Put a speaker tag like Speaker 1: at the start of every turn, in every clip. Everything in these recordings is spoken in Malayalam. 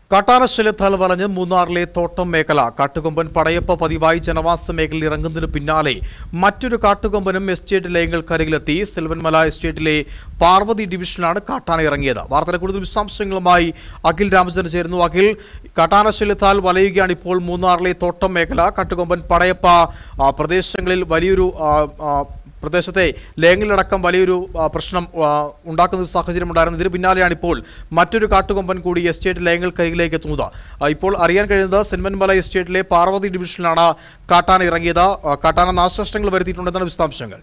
Speaker 1: കാട്ടാനശല്യത്താൽ വലഞ്ഞ് മൂന്നാറിലെ തോട്ടം മേഖല കാട്ടുകൊമ്പൻ പടയപ്പ പതിവായി ജനവാസ മേഖലയിൽ ഇറങ്ങുന്നതിന് പിന്നാലെ മറ്റൊരു കാട്ടുകൊമ്പനും എസ്റ്റേറ്റ് ലയങ്ങൾക്കരികിലെത്തി സെൽവൻമല എസ്റ്റേറ്റിലെ പാർവതി ഡിവിഷനിലാണ് കാട്ടാന ഇറങ്ങിയത് വാർത്തയുടെ കൂടുതൽ വിശദാംശങ്ങളുമായി അഖിൽ രാമചന്ദ്രൻ ചേരുന്നു അഖിൽ കാട്ടാനശല്യത്താൽ വലയുകയാണ് ഇപ്പോൾ മൂന്നാറിലെ തോട്ടം മേഖല കാട്ടുകൊമ്പൻ പടയപ്പ ആ, പ്രദേശങ്ങളിൽ വലിയൊരു ആ, ആ, പ്രദേശത്തെ ലേങ്ങളിലടക്കം വലിയൊരു ആ, പ്രശ്നം ആ, ഉണ്ടാക്കുന്ന ഒരു സാഹചര്യം ഉണ്ടായിരുന്നു ഇതിന് പിന്നാലെയാണ് ഇപ്പോൾ മറ്റൊരു കാട്ടുകൊമ്പൻ കൂടി എസ്റ്റേറ്റ് ലേങ്ങൾക്കരികിലേക്ക് എത്തുന്നത് ആ, ഇപ്പോൾ അറിയാൻ കഴിയുന്നത് സെൻമൻമല എസ്റ്റേറ്റിലെ പാർവതി ഡിവിഷനിലാണ് കാട്ടാന ഇറങ്ങിയത് ആ, കാട്ടാന നാശനഷ്ടങ്ങൾ വരുത്തിയിട്ടുണ്ടെന്നാണ് വിശദാംശങ്ങൾ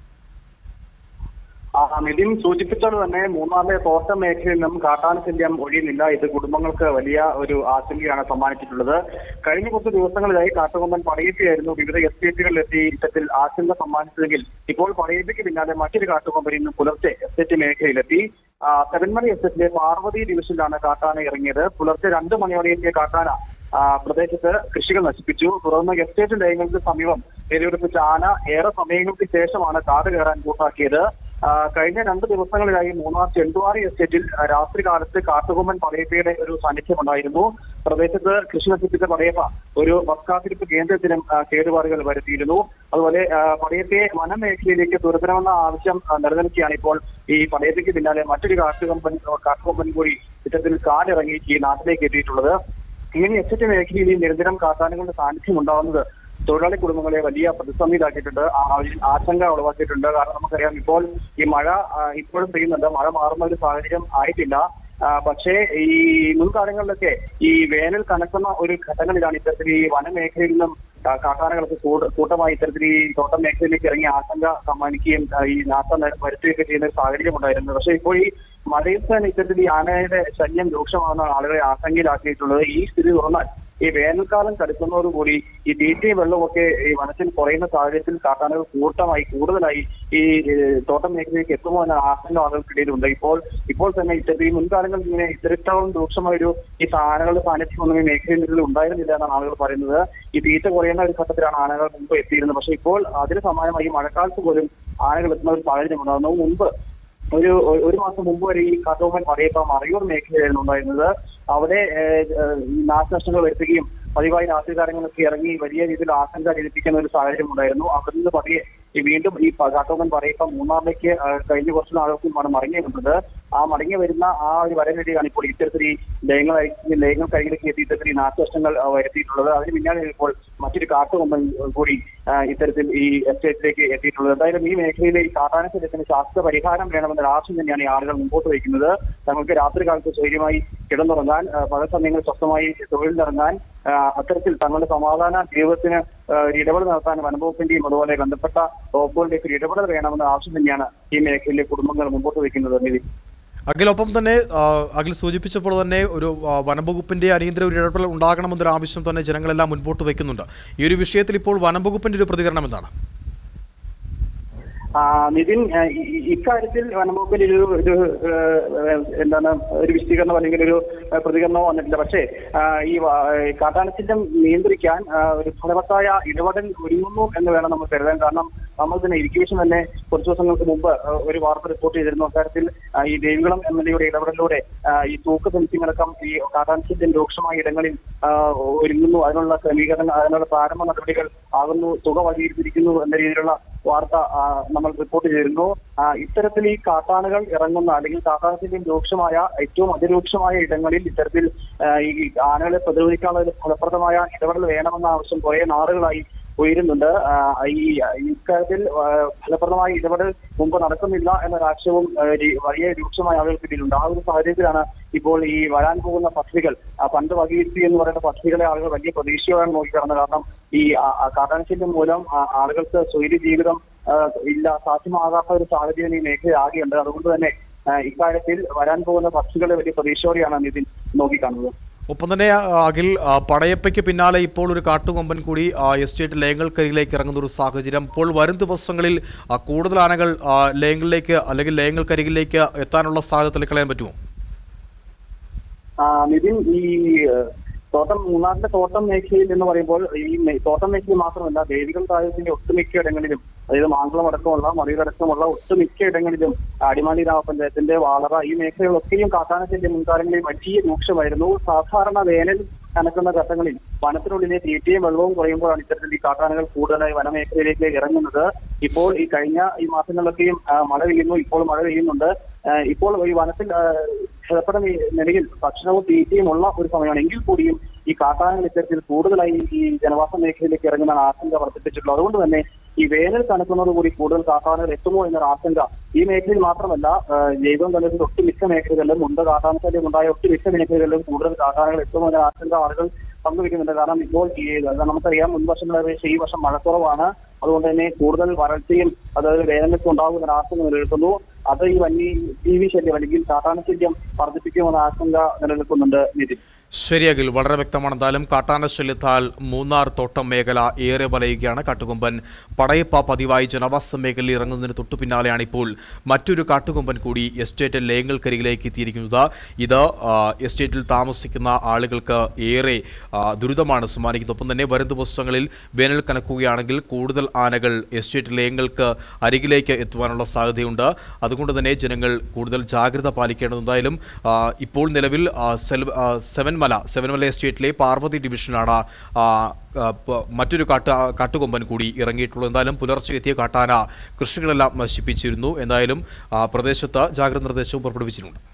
Speaker 2: ആ, നിതിൻ സൂചിപ്പിച്ചത് തന്നെ മൂന്നാറിലെ തോട്ടം മേഖലയിൽ നിന്നും കാട്ടാന ശല്യം ഒഴിയുന്നില്ല ഇത് കുടുംബങ്ങൾക്ക് വലിയ ഒരു ആശങ്കയാണ് സമ്മാനിച്ചിട്ടുള്ളത് കഴിഞ്ഞ കുറച്ച് ദിവസങ്ങളിലായി കാട്ടുകൊമ്പൻ പടയപ്പിയായിരുന്നു വിവിധ എസ്റ്റേറ്റുകളിലെത്തി ഇത്തരത്തിൽ ആശങ്ക സമ്മാനിച്ചതെങ്കിൽ ഇപ്പോൾ പടയപ്പിക്ക് പിന്നാലെ മറ്റൊരു കാട്ടുകൊമ്പൻ ഇന്ന് പുലർച്ചെ എസ്റ്റേറ്റ് മേഖലയിലെത്തി ആ, സെവൻമല എസ്റ്റേറ്റിലെ പാർവതി ഡിവിഷനിലാണ് കാട്ടാന ഇറങ്ങിയത് പുലർച്ചെ രണ്ട് മണിയോടെ എത്തിയ കാട്ടാന ആ, പ്രദേശത്ത് കൃഷികൾ നശിപ്പിച്ചു തുടർന്ന് എസ്റ്റേറ്റ് ലയങ്ങൾക്ക് സമീപം എരിവെടുപ്പിച്ച ആന ഏറെ സമയങ്ങൾക്ക് ശേഷമാണ് കാട് കയറാൻ കൂട്ടാക്കിയത് ആ, കഴിഞ്ഞ രണ്ട് ദിവസങ്ങളിലായി മൂന്നാർ ചെണ്ടുവാറി എസ്റ്റേറ്റിൽ ആ, രാത്രി കാലത്ത് കാട്ടുകൊമ്പൻ പടയപ്പയുടെ ഒരു സാന്നിധ്യമുണ്ടായിരുന്നു പ്രദേശത്ത് കൃഷി നശിപ്പിച്ച പടയപ്പ ഒരു ബസ് കാത്തിരിപ്പ് കേന്ദ്രത്തിനും ആ, കേടുപാടുകൾ വരുത്തിയിരുന്നു അതുപോലെ ആ, പടയപ്പയെ വനമേഖലയിലേക്ക് തുരത്തണമെന്ന ആവശ്യം ആ, നിലനിൽക്കുകയാണ് ഇപ്പോൾ ഈ പടയപ്പയ്ക്ക് പിന്നാലെ മറ്റൊരു കാട്ടുകൊമ്പൻ കാട്ടുകൊമ്പൻ കൂടി ഇത്തരത്തിൽ കാടിറങ്ങി ഈ നാട്ടിലേക്ക് എത്തിയിട്ടുള്ളത് ഇങ്ങനെ എസ്റ്റേറ്റ് മേഖലയിൽ ഈ നിരന്തരം കാട്ടാനകളുടെ സാന്നിധ്യം ഉണ്ടാകുന്നത് തൊഴിലാളി കുടുംബങ്ങളെ വലിയ പ്രതിസന്ധിയിലാക്കിയിട്ടുണ്ട് ആ- അവരിൽ ആശങ്ക ഉളവാക്കിയിട്ടുണ്ട് കാരണം നമുക്കറിയാം ഇപ്പോൾ ഈ മഴ ആ, ഇപ്പോഴും പെയ്യുന്നുണ്ട് മഴ മാറുന്ന ഒരു സാഹചര്യം ആയിട്ടില്ല ആ, പക്ഷേ ഈ മുൻകാലങ്ങളിലൊക്കെ ഈ വേനൽ കനക്കുന്ന ഒരു ഘട്ടങ്ങളിലാണ് ഇത്തരത്തിൽ ഈ വനമേഖലയിൽ നിന്നും ആ, കാട്ടാനകൾക്ക് കൂട- കൂട്ടമായി ഇത്തരത്തിൽ ഈ തോട്ടം മേഖലയിലേക്ക് ഇറങ്ങി ആശങ്ക സമ്മാനിക്കുകയും ആ, ഈ നാശം ന- വരുത്തുകയൊക്കെ ചെയ്യുന്ന ഒരു സാഹചര്യം ഉണ്ടായിരുന്നു പക്ഷേ ഇപ്പോൾ ഈ മഴയിൽ തന്നെ ഇത്തരത്തിൽ ഈ ആനയുടെ ശല്യം രൂക്ഷമാകുന്ന ആളുകളെ ആശങ്കയിലാക്കിയിട്ടുള്ളത് ഈ സ്ഥിതി തുറന്നാൽ ഈ വേനൽക്കാലം കടുക്കുന്നതോടുകൂടി ഈ തീറ്റയും വെള്ളമൊക്കെ ഈ വനത്തിൽ കുറയുന്ന സാഹചര്യത്തിൽ കാട്ടാനകൾ കൂട്ടമായി കൂടുതലായി ഈ ഏഹ്, തോട്ടം മേഖലയിലേക്ക് എത്തുമോ എന്ന ആശങ്ക ആളുകൾക്കിടയിലുണ്ട് ഇപ്പോൾ ഇപ്പോൾ തന്നെ ഇത്തരത്തിൽ ഈ മുൻകാലങ്ങളിൽ ഇങ്ങനെ ഇത്തരത്തോളം രൂക്ഷമായൊരു ഈ ആനകളുടെ സാന്നിധ്യം ഒന്നും ഈ മേഖലയിൽ ഉണ്ടായിരുന്നില്ല എന്നാണ് ആളുകൾ പറയുന്നത് ഈ തീറ്റ കുറയുന്ന ഒരു ഘട്ടത്തിലാണ് ആനകൾ മുമ്പ് എത്തിയിരുന്നത് പക്ഷേ ഇപ്പോൾ അതിന് സമാനമായി ഈ മഴക്കാലത്ത് പോലും ആനകൾ എത്തുന്ന ഒരു സാഹചര്യം ഉണ്ടാകുന്നു മുമ്പ് ഒരു ഒരു മാസം മുമ്പ് വരെ ഈ കാട്ടോമൻ പടയപ്പ മറയൂർ മേഖലയിലായിരുന്നു ഉണ്ടായിരുന്നത് അവിടെ ഏഹ്, ഏഹ്, നാശനഷ്ടങ്ങൾ വരുത്തുകയും പതിവായി രാത്രികാലങ്ങളൊക്കെ ഇറങ്ങി വലിയ രീതിയിൽ ആശങ്ക ജനിപ്പിക്കുന്ന ഒരു സാഹചര്യം ഉണ്ടായിരുന്നു അവിടെ നിന്ന് പതിയെ ഈ വീണ്ടും ഈ പ- കാട്ടോമൻ പടയപ്പ മൂന്നാറിലേക്ക് ഏഹ്, കഴിഞ്ഞ കുറച്ച് നാളുകൾക്കുമാണ് മടങ്ങി വരുന്നത് ആ മടങ്ങി വരുന്ന ആ ഒരു വരവേണ്ടിയാണ് ഇപ്പോൾ ഇത്തരത്തിൽ ഈ ലയങ്ങൾ ലയങ്ങൾ കൈയിലേക്ക് എത്തി ഇത്തരത്തിൽ ഈ നാശനഷ്ടങ്ങൾ ആ, വരുത്തിയിട്ടുള്ളത് അതിന് പിന്നാലെ ഇപ്പോൾ മറ്റൊരു കാട്ടുകൊമ്പൻ കൂടി ആ, ഇത്തരത്തിൽ ഈ എസ്റ്റേറ്റിലേക്ക് എത്തിയിട്ടുള്ളത് എന്തായാലും ഈ മേഖലയിലെ ഈ കാട്ടാന ശല്യത്തിന് ശാസ്ത്ര പരിഹാരം വേണമെന്ന ആവശ്യം തന്നെയാണ് ഈ ആളുകൾ മുമ്പോട്ട് വയ്ക്കുന്നത് തങ്ങൾക്ക് രാത്രി കാലത്ത് സ്വൈര്യമായി കിടന്നുറങ്ങാൻ ആ, പകൽ സമയങ്ങളിൽ സ്വസ്ഥമായി തൊഴിലിനിറങ്ങാൻ ആ, അത്തരത്തിൽ തങ്ങളുടെ സമാധാന ജീവിതത്തിന് ആ, ഒരു ഇടപെടൽ നടത്താൻ വനംവകുപ്പിന്റെയും അതുപോലെ ബന്ധപ്പെട്ട വകുപ്പുകളുടെയൊക്കെ ഒരു ഇടപെടൽ വേണമെന്ന ആവശ്യം തന്നെയാണ് ഈ മേഖലയിലെ കുടുംബങ്ങൾ മുമ്പോട്ട് വയ്ക്കുന്നത് നിധി
Speaker 1: അഖിൽ ഒപ്പം തന്നെ ആ, അഖിൽ സൂചിപ്പിച്ചപ്പോൾ തന്നെ ഒരു ആ, വനംവകുപ്പിന്റെ അടിയന്തര ഒരു ഇടപെടൽ ഉണ്ടാകണമെന്നൊരു ആവശ്യം തന്നെ ജനങ്ങളെല്ലാം മുൻപോട്ട് വയ്ക്കുന്നുണ്ട് ഈ ഒരു വിഷയത്തിൽ ഇപ്പോൾ വനംവകുപ്പിന്റെ ഒരു പ്രതികരണം എന്താണ്
Speaker 2: ആ, നിതിൻ ആ, ഇ- ഇ- ഇക്കാര്യത്തിൽ വനംവകുപ്പിന്റെ ഒരു ഒരു ഏഹ്, എന്താണ് ഒരു വിശദീകരണം അല്ലെങ്കിൽ ഒരു ഏഹ്, പ്രതികരണമോ വന്നിട്ടില്ല പക്ഷേ ആ, ഈ വ- ഈ കാട്ടാനച്ചിറ്റം നിയന്ത്രിക്കാൻ ആ, ഒരു ഫലവത്തായ ഇടപെടൽ ഒരുങ്ങുന്നു എന്ന് വേണം നമ്മൾ കരുതാൻ കാരണം നമ്മൾ തന്നെ ഇരിക്കേഷൻ തന്നെ കുറച്ച് ദിവസങ്ങൾക്ക് മുമ്പ് ആ, ഒരു വാർത്ത റിപ്പോർട്ട് ചെയ്തിരുന്നു അക്കാര്യത്തിൽ ആ, ഈ ദേവികുളം എം എൽ എയുടെ ഇടപെടലിലൂടെ ആ, ഈ തൂക്ക് ഫെൻസിംഗടക്കം ഈ കാട്ടാനച്ചിറ്റം രൂക്ഷമായ ഇടങ്ങളിൽ ആ, ഒരുങ്ങുന്നു അതിനുള്ള ക്രമീകരണങ്ങൾ അതിനുള്ള പ്രാരംഭ നടപടികൾ ആകുന്നു തുക വകയിരുത്തിയിരിക്കുന്നു എന്ന രീതിയിലുള്ള വാർത്ത ആ, നമ്മൾ റിപ്പോർട്ട് ചെയ്തിരുന്നു ആ, ഇത്തരത്തിൽ ഈ കാട്ടാനകൾ ഇറങ്ങുന്ന അല്ലെങ്കിൽ കാട്ടാനത്തിന്റെ രൂക്ഷമായ ഏറ്റവും അതിരൂക്ഷമായ ഇടങ്ങളിൽ ഇത്തരത്തിൽ ആ, ഈ ആനകളെ പ്രതിരോധിക്കാനുള്ള ഒരു ഫലപ്രദമായ ഇടപെടൽ വേണമെന്ന ആവശ്യം കുറെ നാളുകളായി ഉയരുന്നുണ്ട് ആ, ഈ ഇക്കാര്യത്തിൽ ആ, ഫലപ്രദമായ ഇടപെടൽ മുമ്പ് നടക്കുന്നില്ല എന്നൊരാക്ഷേപവും ആ, ഈ വലിയ രൂക്ഷമായ ആളുകൾക്കിടയിലുണ്ട് ആ ഒരു സാഹചര്യത്തിലാണ് ഇപ്പോൾ ഈ വരാൻ പോകുന്ന പദ്ധതികൾ ആ, പണ്ട് വകയിരുത്തി എന്ന് പറയുന്ന പദ്ധതികളെ ആളുകൾ വലിയ പ്രതീക്ഷയോടെ നോക്കിക്കാണുന്നത് കാരണം ഈ ആ- ആ കാട്ടാനശല്യം മൂലം ആ, ആളുകൾക്ക് സ്വൈര്യ ജീവിതം ആ, ഇല്ല സാധ്യമാകാത്ത ഒരു സാഹചര്യം ഈ മേഖല ആകെയുണ്ട് അതുകൊണ്ട് തന്നെ ആ, ഇക്കാര്യത്തിൽ വരാൻ പോകുന്ന പദ്ധതികളെ വലിയ പ്രതീക്ഷയോടെയാണ് നിതിൻ നോക്കിക്കാണുന്നത്
Speaker 1: ഒപ്പം തന്നെ ആ, അഖിൽ ആ, പടയപ്പയ്ക്ക് പിന്നാലെ ഇപ്പോൾ ഒരു കാട്ടുകൊമ്പൻ കൂടി ആ, എസ്റ്റേറ്റ് ലയങ്ങൾക്കരികിലേക്ക് ഇറങ്ങുന്ന ഒരു സാഹചര്യം ഇപ്പോൾ വരും ദിവസങ്ങളിൽ ആ, കൂടുതൽ ആനകൾ ആ, ലയങ്ങളിലേക്ക് അല്ലെങ്കിൽ ലയങ്ങൾക്കരികിലേക്ക് എത്താനുള്ള സാധ്യത തള്ളിക്കളയാൻ പറ്റുമോ
Speaker 2: ആ, നിതിൻ ഈ ഏഹ്, തോട്ടം മൂന്നാറിന്റെ തോട്ടം മേഖലയിൽ എന്ന് പറയുമ്പോൾ ഈ മേ- തോട്ടം മേഖലയിൽ മാത്രമല്ല ദേവികൾ താഴത്തിന്റെ ഒട്ടുമിക്ക ഇടങ്ങളിലും അതായത് മാങ്കുളം അടക്കമുള്ള മറിയടക്കമുള്ള ഒട്ടുമിക്ക ഇടങ്ങളിലും അടിമാലി ഗ്രാമപഞ്ചായത്തിന്റെ വാളറ ഈ മേഖലകളൊക്കെയും കാട്ടാനശല്യ മുൻകാലങ്ങളിൽ വലിയ രൂക്ഷമായിരുന്നു സാധാരണ വേനൽ കനക്കുന്ന ഘട്ടങ്ങളിൽ വനത്തിനുള്ളിലെ തീറ്റയും വെള്ളവും കുറയുമ്പോഴാണ് ഇത്തരത്തിൽ ഈ കാട്ടാനകൾ കൂടുതലായി വനമേഖലയിലേക്ക് ഇറങ്ങുന്നത് ഇപ്പോൾ ഈ കഴിഞ്ഞ ഈ മാസങ്ങളിലൊക്കെയും ആ, മഴ പെയ്യുന്നു ഇപ്പോൾ മഴ പെയ്യുന്നുണ്ട് ആ, ഇപ്പോൾ ഈ വനത്തിൽ ആ, ഏർപ്പെടുന്ന ഈ നിലയിൽ ഭക്ഷണവും തീറ്റയും ഉള്ള ഒരു സമയമാണ് എങ്കിൽ കൂടിയും ഈ കാട്ടാനകൾ ഇത്തരത്തിൽ കൂടുതലായി ഈ ജനവാസ മേഖലയിലേക്ക് ഇറങ്ങുന്ന ആശങ്ക വർദ്ധിപ്പിച്ചിട്ടുള്ളത് അതുകൊണ്ട് തന്നെ ഈ വേനൽ കനക്കുന്നതോടുകൂടി കൂടുതൽ കാട്ടാനകൾ എത്തുമോ എന്നൊരു ആശങ്ക ഈ മേഖലയിൽ മാത്രമല്ല ആ, ജൈവം കലർന്ന ഒട്ടുമിക്ക മേഖലകളിലും ഉണ്ട് കാട്ടാനശല്യം ഉണ്ടായ ഒട്ടുമിക്ക മേഖലകളിലും കൂടുതൽ കാട്ടാനകൾ എത്തുമോ എന്ന ആശങ്ക ആളുകൾ പങ്കുവയ്ക്കുന്നുണ്ട് കാരണം ഇപ്പോൾ ഈ നമുക്കറിയാം മുൻ വർഷങ്ങളെ അപേക്ഷിച്ച് ഈ വർഷം മഴക്കുറവാണ് അതുകൊണ്ട് തന്നെ കൂടുതൽ വരൾച്ചയും അതായത് വേനലൊക്കെ ഉണ്ടാകുന്ന ഒരു ആശങ്ക നിലനിൽക്കുന്നു അത് ഈ വന്യ ജീവി ശല്യം അല്ലെങ്കിൽ കാട്ടാനശല്യം വർദ്ധിപ്പിക്കുമെന്ന ആശങ്ക നിലനിൽക്കുന്നുണ്ട് നിതിൻ
Speaker 1: ശരിയാകിൽ വളരെ വ്യക്തമാണ് എന്തായാലും കാട്ടാന ശല്യത്താൽ മൂന്നാർ തോട്ടം മേഖല ഏറെ വലയുകയാണ് കാട്ടുകൊമ്പൻ പടയപ്പ പതിവായി ജനവാസ മേഖലയിൽ ഇറങ്ങുന്നതിന് തൊട്ടു പിന്നാലെയാണ് ഇപ്പോൾ മറ്റൊരു കാട്ടുകൊമ്പൻ കൂടി എസ്റ്റേറ്റ് ലയങ്ങൾക്കരികിലേക്ക് എത്തിയിരിക്കുന്നത് ഇത് ആ, എസ്റ്റേറ്റിൽ താമസിക്കുന്ന ആളുകൾക്ക് ഏറെ ആ, ദുരിതമാണ് സമ്മാനിക്കുന്നത് ഒപ്പം തന്നെ വരും ദിവസങ്ങളിൽ വേനൽ കനക്കുകയാണെങ്കിൽ കൂടുതൽ ആനകൾ എസ്റ്റേറ്റ് ലയങ്ങൾക്ക് അരികിലേക്ക് എത്തുവാനുള്ള സാധ്യതയുണ്ട് അതുകൊണ്ട് തന്നെ ജനങ്ങൾ കൂടുതൽ ജാഗ്രത പാലിക്കേണ്ടത് എന്തായാലും ആ, ഇപ്പോൾ നിലവിൽ ആ, സെൽ- ആ, സെവൻമല സെവൻമല എസ്റ്റേറ്റിലെ പാർവതി ഡിവിഷനിലാണ് ആ, ആ, പ- മറ്റൊരു കാട്ട് കാട്ടുകൊമ്പൻ കൂടി ഇറങ്ങിയിട്ടുള്ളത് എന്തായാലും പുലർച്ചെ എത്തിയ കാട്ടാന കൃഷികളെല്ലാം നശിപ്പിച്ചിരുന്നു എന്തായാലും ആ, പ്രദേശത്ത് ജാഗ്രത നിർദ്ദേശവും പുറപ്പെടുവിച്ചിട്ടുണ്ട്